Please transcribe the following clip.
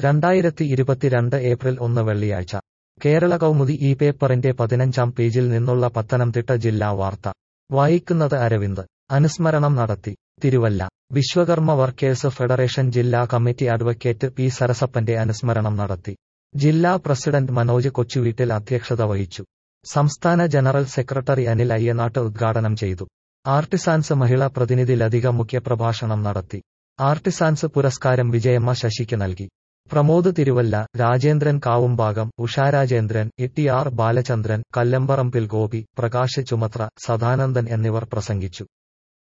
രണ്ടായിരത്തി ഇരുപത്തിരണ്ട് ഏപ്രിൽ ഒന്ന് വെള്ളിയാഴ്ച കേരള കൗമുദി ഈ പേപ്പറിന്റെ പതിനഞ്ചാം പേജിൽ നിന്നുള്ള പത്തനംതിട്ട ജില്ലാ വാർത്ത വായിക്കുന്നത് അരവിന്ദ് അനുസ്മരണം നടത്തി തിരുവല്ല വിശ്വകർമ്മ വർക്കേഴ്സ് ഫെഡറേഷൻ ജില്ലാ കമ്മിറ്റി അഡ്വക്കേറ്റ് പി സരസപ്പന്റെ അനുസ്മരണം നടത്തി ജില്ലാ പ്രസിഡന്റ് മനോജ് കൊച്ചുവീട്ടിൽ അധ്യക്ഷത വഹിച്ചു സംസ്ഥാന ജനറൽ സെക്രട്ടറി അനിൽ അയ്യനാട്ട് ഉദ്ഘാടനം ചെയ്തു ആർട്ടിസാൻസ് മഹിളാ പ്രതിനിധി ലതിക മുഖ്യപ്രഭാഷണം നടത്തി ആർട്ടിസാൻസ് പുരസ്കാരം വിജയമ്മ ശശിക്ക് നൽകി Pramod Thiruvalla Rajendran Kavumbhagam Usha Rajendran E T R Balachandran Kallamparambil Gopi Prakash Chumathra Sadanandan എന്നിവർ പ്രസംഗിച്ചു